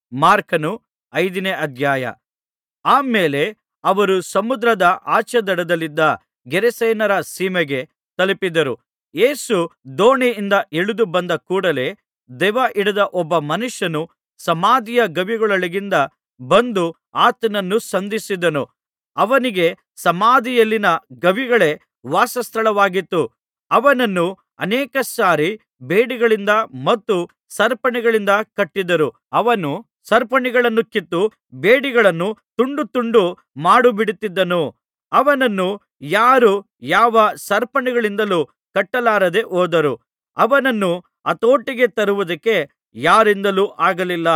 ಮಾರ್ಕನು ಐದನೇ ಅಧ್ಯಾಯ ಆ ಮೇಲೆ ಅವರು ಸಮುದ್ರದ ಆಚೇದಡದಲ್ಲಿದ್ದ ಗೆರಾಸೇನರ ಸೀಮೆಗೆ ತಲುಪಿದರು ಯೇಸು ದೋಣಿಯಿಂದ ಇಳಿದು ಬಂದ ಕೂಡಲೆ ದೆವ್ವ ಹಿಡಿದ ಒಬ್ಬ ಮನುಷ್ಯನು ಸಮಾಧಿಯ ಗವಿಗಳೊಳಗಿಂದ ಬಂದು ಆತನನ್ನು ಸಂಧಿಸಿದನು ಅವನಿಗೆ ಸಮಾಧಿಯಲ್ಲಿನ ಗವಿಗಳೇ ವಾಸಸ್ಥಳವಾಗಿತ್ತು ಅವನನ್ನು ಅನೇಕ ಸಾರಿ ಬೇಡಿಗಳಿಂದ ಮತ್ತು ಸರಪಣಿಗಳಿಂದ ಕಟ್ಟಿದರು ಅವನು ಸರಪಣಿಗಳನ್ನು ಕಿತ್ತು ಬೇಡಿಗಳನ್ನು ತುಂಡು ತುಂಡು ಮಾಡಿಬಿಡುತ್ತಿದ್ದನು ಅವನನ್ನು ಯಾರೂ ಯಾವ ಸರಪಣಿಗಳಿಂದಲೂ ಕಟ್ಟಲಾರದೆ ಹೋದರು ಅವನನ್ನು ಹತೋಟಿಗೆ ತರುವುದಕ್ಕೆ ಯಾರಿಂದಲೂ ಆಗಲಿಲ್ಲ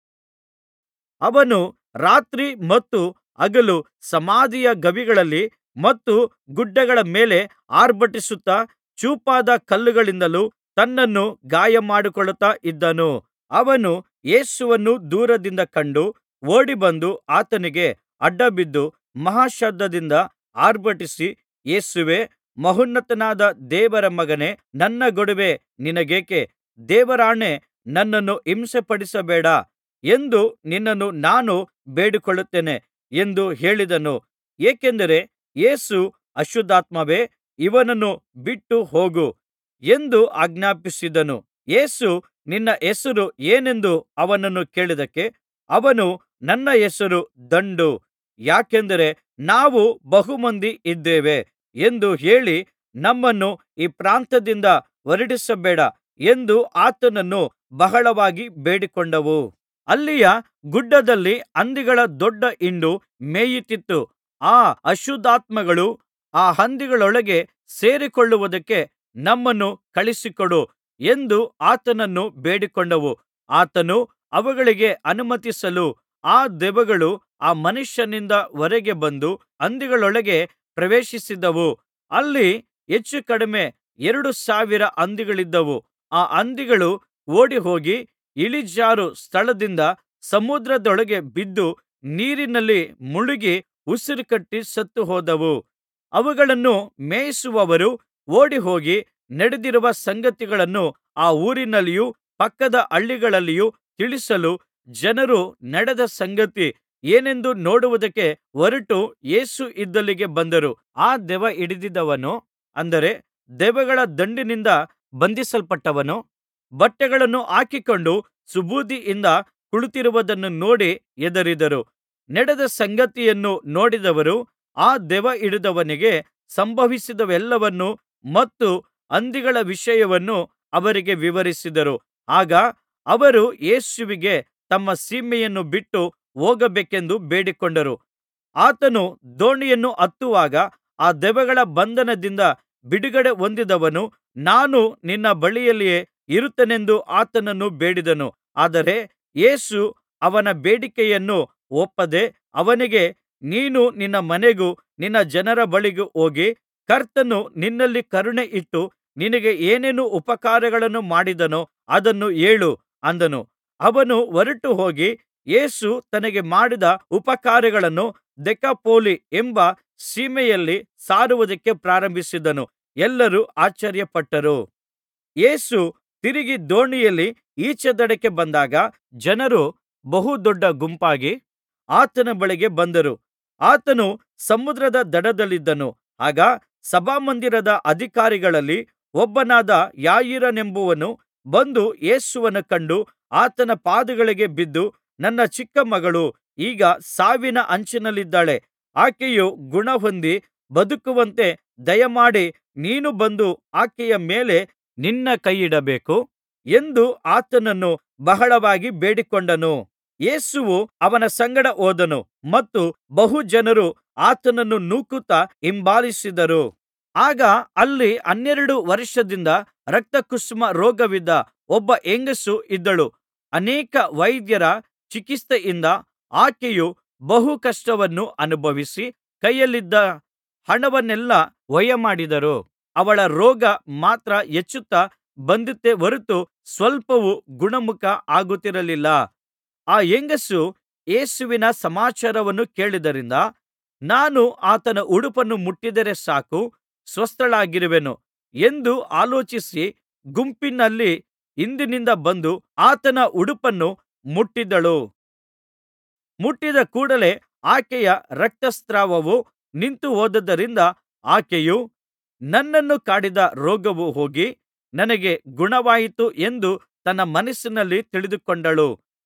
ಅವನು ರಾತ್ರಿ ಮತ್ತು ಹಗಲು ಸಮಾಧಿಯ ಗವಿಗಳಲ್ಲಿ ಮತ್ತು ಗುಡ್ಡಗಳ ಮೇಲೆ ಆರ್ಭಟಿಸುತ್ತಾ ಚೂಪಾದ ಕಲ್ಲುಗಳಿಂದಲೂ ತನ್ನನ್ನು ಗಾಯಮಾಡಿಕೊಳ್ಳುತ್ತಾ ಇದ್ದನು ಅವನು ಯೇಸುವನ್ನು ದೂರದಿಂದ ಕಂಡು ಓಡಿಬಂದು ಆತನಿಗೆ ಅಡ್ಡಬಿದ್ದು ಮಹಾಶಬ್ದದಿಂದ ಆರ್ಭಟಿಸಿ ಯೇಸುವೇ ಮಹೋನ್ನತನಾದ ದೇವರ ಮಗನೇ ನನ್ನ ಗೊಡುವೆ ನಿನಗೇಕೆ ದೇವರಾಣೆ ನನ್ನನ್ನು ಹಿಂಸೆಪಡಿಸಬೇಡ ಎಂದು ನಿನ್ನನ್ನು ನಾನು ಬೇಡಿಕೊಳ್ಳುತ್ತೇನೆ ಎಂದು ಹೇಳಿದನು ಏಕೆಂದರೆ ಯೇಸು ಅಶುದ್ಧಾತ್ಮವೇ ಇವನನ್ನು ಬಿಟ್ಟು ಹೋಗು ಎಂದು ಆಜ್ಞಾಪಿಸಿದ್ದನು ಯೇಸು ನಿನ್ನ ಹೆಸರು ಏನೆಂದು ಅವನನ್ನು ಕೇಳಿದ್ದಕ್ಕೆ ಅವನು ನನ್ನ ಹೆಸರು ದಂಡು ಯಾಕೆಂದರೆ ನಾವು ಬಹು ಮಂದಿ ಇದ್ದೇವೆ ಎಂದು ಹೇಳಿ ನಮ್ಮನ್ನು ಈ ಪ್ರಾಂತ್ಯದಿಂದ ಹೊರಡಿಸಬೇಡ ಎಂದು ಆತನನ್ನು ಬಹಳವಾಗಿ ಬೇಡಿಕೊಂಡವು ಅಲ್ಲಿಯ ಗುಡ್ಡದಲ್ಲಿ ಹಂದಿಗಳ ದೊಡ್ಡ ಹಿಂಡು ಮೇಯುತ್ತಿತ್ತು ಆ ಅಶುದ್ಧಾತ್ಮಗಳು ಆ ಹಂದಿಗಳೊಳಗೆ ಸೇರಿಕೊಳ್ಳುವುದಕ್ಕೆ ನಮ್ಮನ್ನು ಕಳುಹಿಸಿಕೊಡು ಎಂದು ಆತನನ್ನು ಬೇಡಿಕೊಂಡವು ಆತನು ಅವುಗಳಿಗೆ ಅನುಮತಿಸಲು ಆ ದೆವ್ವಗಳು ಆ ಮನುಷ್ಯನಿಂದ ಹೊರಗೆ ಬಂದು ಹಂದಿಗಳೊಳಗೆ ಪ್ರವೇಶಿಸಿದವು ಅಲ್ಲಿ ಹೆಚ್ಚು ಕಡಿಮೆ ಎರಡು ಸಾವಿರ ಹಂದಿಗಳಿದ್ದವು ಆ ಹಂದಿಗಳು ಓಡಿಹೋಗಿ ಇಳಿಜಾರು ಸ್ಥಳದಿಂದ ಸಮುದ್ರದೊಳಗೆ ಬಿದ್ದು ನೀರಿನಲ್ಲಿ ಮುಳುಗಿ ಉಸಿರುಕಟ್ಟಿ ಸತ್ತುಹೋದವು ಅವುಗಳನ್ನು ಮೇಯಿಸುವವರು ಓಡಿಹೋಗಿ ನಡೆದಿರುವ ಸಂಗತಿಗಳನ್ನು ಆ ಊರಿನಲ್ಲಿಯೂ ಪಕ್ಕದ ಹಳ್ಳಿಗಳಲ್ಲಿಯೂ ತಿಳಿಸಲು ಜನರು ನಡೆದ ಸಂಗತಿ ಏನೆಂದು ನೋಡುವುದಕ್ಕೆ ಹೊರಟು ಯೇಸು ಇದ್ದಲ್ಲಿಗೆ ಬಂದರು ಆ ದೆವ್ವ ಹಿಡಿದಿದ್ದವನು ಅಂದರೆ ದೆವ್ವಗಳ ದಂಡಿನಿಂದ ಬಂಧಿಸಲ್ಪಟ್ಟವನು ಬಟ್ಟೆಗಳನ್ನು ಹಾಕಿಕೊಂಡು ಸುಬೂದಿಯಿಂದ ಕುಳಿತಿರುವುದನ್ನು ನೋಡಿ ಹೆದರಿದರು ನಡೆದ ಸಂಗತಿಯನ್ನು ನೋಡಿದವರು ಆ ದೆವ್ವ ಹಿಡಿದವನಿಗೆ ಸಂಭವಿಸಿದವೆಲ್ಲವನ್ನೂ ಮತ್ತು ಹಂದಿಗಳ ವಿಷಯವನ್ನೂ ಅವರಿಗೆ ವಿವರಿಸಿದರು ಆಗ ಅವರು ಯೇಸುವಿಗೆ ತಮ್ಮ ಸೀಮೆಯನ್ನು ಬಿಟ್ಟು ಹೋಗಬೇಕೆಂದು ಬೇಡಿಕೊಂಡರು ಆತನು ದೋಣಿಯನ್ನು ಹತ್ತುವಾಗ ಆ ದೆವ್ವಗಳ ಬಂಧನದಿಂದ ಬಿಡುಗಡೆ ಹೊಂದಿದವನು ನಾನು ನಿನ್ನ ಬಳಿಯಲ್ಲಿಯೇ ಇರುತ್ತೇನೆಂದು ಆತನನ್ನು ಬೇಡಿದನು ಆದರೆ ಯೇಸು ಅವನ ಬೇಡಿಕೆಯನ್ನು ಒಪ್ಪದೆ ಅವನಿಗೆ ನೀನು ನಿನ್ನ ಮನೆಗೂ ನಿನ್ನ ಜನರ ಬಳಿಗೂ ಹೋಗಿ ಕರ್ತನು ನಿನ್ನಲ್ಲಿ ಕರುಣೆ ಇಟ್ಟು ನಿನಗೆ ಏನೇನು ಉಪಕಾರಗಳನ್ನು ಮಾಡಿದನೋ ಅದನ್ನು ಹೇಳು ಅಂದನು ಅವನು ಹೊರಟು ಹೋಗಿ ಯೇಸು ತನಗೆ ಮಾಡಿದ ಉಪಕಾರಗಳನ್ನು ದೆಕಪೊಲಿ ಎಂಬ ಸೀಮೆಯಲ್ಲಿ ಸಾರುವುದಕ್ಕೆ ಪ್ರಾರಂಭಿಸಿದನು ಎಲ್ಲರೂ ಆಶ್ಚರ್ಯಪಟ್ಟರು ಯೇಸು ತಿರುಗಿ ದೋಣಿಯಲ್ಲಿ ಈಚೆದಡಕ್ಕೆ ಬಂದಾಗ ಜನರು ಬಹು ದೊಡ್ಡ ಗುಂಪಾಗಿ ಆತನ ಬಳಿಗೆ ಬಂದರು ಆತನು ಸಮುದ್ರದ ದಡದಲ್ಲಿದ್ದನು ಆಗ ಸಭಾಮಂದಿರದ ಅಧಿಕಾರಿಗಳಲ್ಲಿ ಒಬ್ಬನಾದ ಯಾಯೀರನೆಂಬುವನು ಬಂದು ಯೇಸುವನ್ನು ಕಂಡು ಆತನ ಪಾದಗಳಿಗೆ ಬಿದ್ದು ನನ್ನ ಚಿಕ್ಕ ಮಗಳು ಈಗ ಸಾವಿನ ಅಂಚಿನಲ್ಲಿದ್ದಾಳೆ ಆಕೆಯು ಗುಣಹೊಂದಿ ಬದುಕುವಂತೆ ದಯಮಾಡಿ ನೀನು ಬಂದು ಆಕೆಯ ಮೇಲೆ ನಿನ್ನ ಕೈಯಿಡಬೇಕು ಎಂದು ಆತನನ್ನು ಬಹಳವಾಗಿ ಬೇಡಿಕೊಂಡನು ಯೇಸುವು ಅವನ ಸಂಗಡ ಹೋದನು ಮತ್ತು ಬಹು ಜನರು ಆತನನ್ನು ನೂಕುತ್ತಾ ಹಿಂಬಾಲಿಸಿದರು ಆಗ ಅಲ್ಲಿ ಹನ್ನೆರಡು ವರ್ಷದಿಂದ ರಕ್ತಕುಸುಮ ರೋಗವಿದ್ದ ಒಬ್ಬ ಹೆಂಗಸು ಇದ್ದಳು ಅನೇಕ ವೈದ್ಯರ ಚಿಕಿತ್ಸೆಯಿಂದ ಆಕೆಯು ಬಹು ಕಷ್ಟವನ್ನು ಅನುಭವಿಸಿ ಕೈಯಲ್ಲಿದ್ದ ಹಣವನ್ನೆಲ್ಲಾ ವ್ಯಯಮಾಡಿದರೂ ಅವಳ ರೋಗ ಮಾತ್ರ ಹೆಚ್ಚುತ್ತಾ ಬಂದಿತೇ ಹೊರತು ಸ್ವಲ್ಪವೂ ಗುಣಮುಖ ಆಗುತ್ತಿರಲಿಲ್ಲ ಆ ಹೆಂಗಸು ಯೇಸುವಿನ ಸಮಾಚಾರವನ್ನು ಕೇಳಿದ್ದರಿಂದ ನಾನು ಆತನ ಉಡುಪನ್ನು ಮುಟ್ಟಿದರೆ ಸಾಕು ಸ್ವಸ್ಥಳಾಗಿರುವೆನು ಎಂದು ಆಲೋಚಿಸಿ ಗುಂಪಿನಲ್ಲಿ ಹಿಂದಿನಿಂದ ಬಂದು ಆತನ ಉಡುಪನ್ನು ಮುಟ್ಟಿದಳು ಮುಟ್ಟಿದ ಕೂಡಲೆ ಆಕೆಯ ರಕ್ತಸ್ರಾವವು ನಿಂತುಹೋದುದರಿಂದ ಆಕೆಯು ನನ್ನನ್ನು ಕಾಡಿದ್ದ ರೋಗವು ಹೋಗಿ ನನಗೆ ಗುಣವಾಯಿತು ಎಂದು ತನ್ನ ಮನಸ್ಸಿನಲ್ಲಿ ತಿಳಿದುಕೊಂಡಳು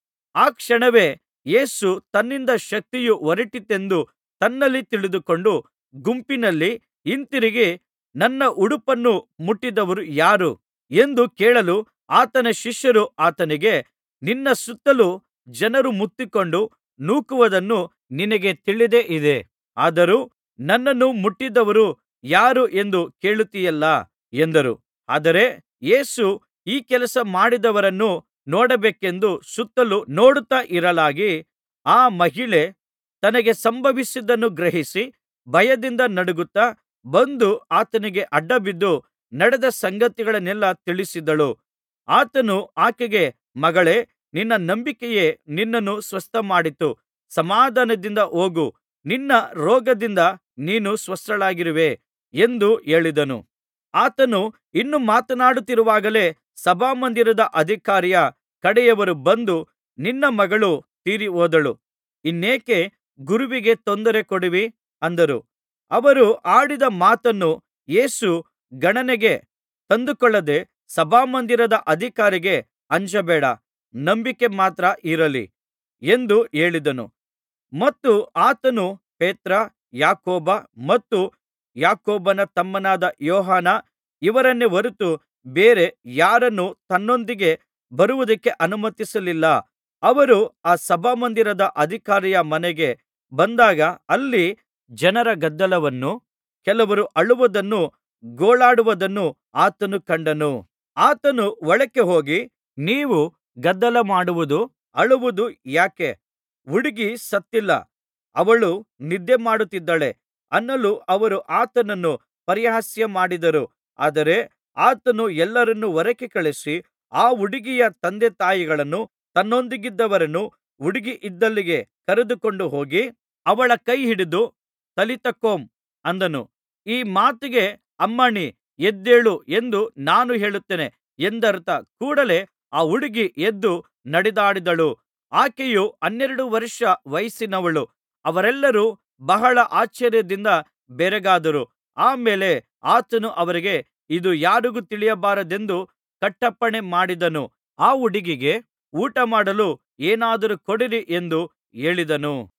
ಆ ಕ್ಷಣವೇ ಯೇಸು ತನ್ನಿಂದ ಶಕ್ತಿಯು ಹೊರಟಿತೆಂದು ತನ್ನಲ್ಲಿ ತಿಳಿದುಕೊಂಡು ಗುಂಪಿನಲ್ಲಿ ಹಿಂತಿರುಗಿ ನನ್ನ ಉಡುಪನ್ನು ಮುಟ್ಟಿದವರು ಯಾರು ಎಂದು ಕೇಳಲು ಆತನ ಶಿಷ್ಯರು ಆತನಿಗೆ ನಿನ್ನ ಸುತ್ತಲು ಜನರು ಮುತ್ತಿಕೊಂಡು ನೂಕುವುದನ್ನು ನಿನಗೆ ತಿಳಿದೇ ಇದೆ ಆದರೂ ನನ್ನನ್ನು ಮುಟ್ಟಿದವರು ಯಾರು ಎಂದು ಕೇಳುತ್ತೀಯಲ್ಲಾ ಎಂದರು ಆದರೆ ಯೇಸು ಈ ಕೆಲಸ ಮಾಡಿದವರನ್ನು ನೋಡಬೇಕೆಂದು ಸುತ್ತಲು ನೋಡುತ್ತಾ ಇರಲಾಗಿ ಆ ಮಹಿಳೆ ತನಗೆ ಸಂಭವಿಸಿದ್ದನ್ನು ಗ್ರಹಿಸಿ ಭಯದಿಂದ ನಡುಗುತ್ತಾ ಬಂದು ಆತನಿಗೆ ಅಡ್ಡಬಿದ್ದು ನಡೆದ ಸಂಗತಿಗಳನ್ನೆಲ್ಲಾ ತಿಳಿಸಿದಳು ಆತನು ಆಕೆಗೆ ಮಗಳೇ ನಿನ್ನ ನಂಬಿಕೆಯೇ ನಿನ್ನನ್ನು ಸ್ವಸ್ಥಮಾಡಿತು ಸಮಾಧಾನದಿಂದ ಹೋಗು ನಿನ್ನ ರೋಗದಿಂದ ನೀನು ಸ್ವಸ್ಥಳಾಗಿರುವೆ ಎಂದು ಹೇಳಿದನು ಆತನು ಇನ್ನೂ ಮಾತನಾಡುತ್ತಿರುವಾಗಲೇ ಸಭಾಮಂದಿರದ ಅಧಿಕಾರಿಯ ಕಡೆಯವರು ಬಂದು ನಿನ್ನ ಮಗಳು ತೀರಿಹೋದಳು ಇನ್ನೇಕೆ ಗುರುವಿಗೆ ತೊಂದರೆ ಕೊಡುವಿ ಅಂದರು ಅವರು ಆಡಿದ ಮಾತನ್ನು ಯೇಸು ಗಣನೆಗೆ ತಂದುಕೊಳ್ಳದೆ ಸಭಾಮಂದಿರದ ಅಧಿಕಾರಿಗೆ ಅಂಜಬೇಡ ನಂಬಿಕೆ ಮಾತ್ರ ಇರಲಿ ಎಂದು ಹೇಳಿದನು ಮತ್ತು ಆತನು ಪೇತ್ರ ಯಾಕೋಬ ಮತ್ತು ಯಾಕೋಬನ ತಮ್ಮನಾದ ಯೋಹಾನ ಇವರನ್ನೇ ಹೊರತು ಬೇರೆ ಯಾರನ್ನೂ ತನ್ನೊಂದಿಗೆ ಬರುವುದಕ್ಕೆ ಅನುಮತಿಸಲಿಲ್ಲ ಅವರು ಆ ಸಭಾಮಂದಿರದ ಅಧಿಕಾರಿಯ ಮನೆಗೆ ಬಂದಾಗ ಅಲ್ಲಿ ಜನರ ಗದ್ದಲವನ್ನೂ ಕೆಲವರು ಅಳುವುದನ್ನೂ ಗೋಳಾಡುವುದನ್ನೂ ಆತನು ಕಂಡನು ಆತನು ಒಳಕ್ಕೆ ಹೋಗಿ ನೀವು ಗದ್ದಲ ಮಾಡುವುದೂ ಅಳುವುದೂ ಯಾಕೆ ಹುಡುಗಿ ಸತ್ತಿಲ್ಲ ಅವಳು ನಿದ್ದೆಮಾಡುತ್ತಿದ್ದಾಳೆ ಅನ್ನಲು ಅವರು ಆತನನ್ನು ಪರಿಹಾಸ್ಯ ಮಾಡಿದರು ಆದರೆ ಆತನು ಎಲ್ಲರನ್ನೂ ಹೊರಕ್ಕೆ ಕಳುಹಿಸಿ ಆ ಹುಡುಗಿಯ ತಂದೆತಾಯಿಗಳನ್ನೂ ತನ್ನೊಂದಿಗಿದ್ದವರನ್ನೂ ಹುಡುಗಿ ಇದ್ದಲ್ಲಿಗೆ ಕರೆದುಕೊಂಡು ಹೋಗಿ ಅವಳ ಕೈ ಹಿಡಿದು ತಲಿಥಾ ಕೂಮ್ ಅಂದನು ಈ ಮಾತಿಗೆ ಅಮ್ಮಣಿ ಎದ್ದೇಳು ಎಂದು ನಾನು ಹೇಳುತ್ತೇನೆ ಎಂದರ್ಥ ಕೂಡಲೆ ಆ ಹುಡುಗಿ ಎದ್ದು ನಡೆದಾಡಿದಳು ಆಕೆಯು ಹನ್ನೆರಡು ವರ್ಷ ವಯಸ್ಸಿನವಳು ಅವರೆಲ್ಲರೂ ಬಹಳ ಆಶ್ಚರ್ಯದಿಂದ ಬೆರಗಾದರು ಆ ಮೇಲೆ ಆತನು ಅವರಿಗೆ ಇದು ಯಾರಿಗೂ ತಿಳಿಯಬಾರದೆಂದು ಕಟ್ಟಪ್ಪಣೆ ಮಾಡಿದನು ಆ ಹುಡುಗಿಗೆ ಊಟಮಾಡಲು ಏನಾದರೂ ಕೊಡಿರಿ ಎಂದು ಹೇಳಿದನು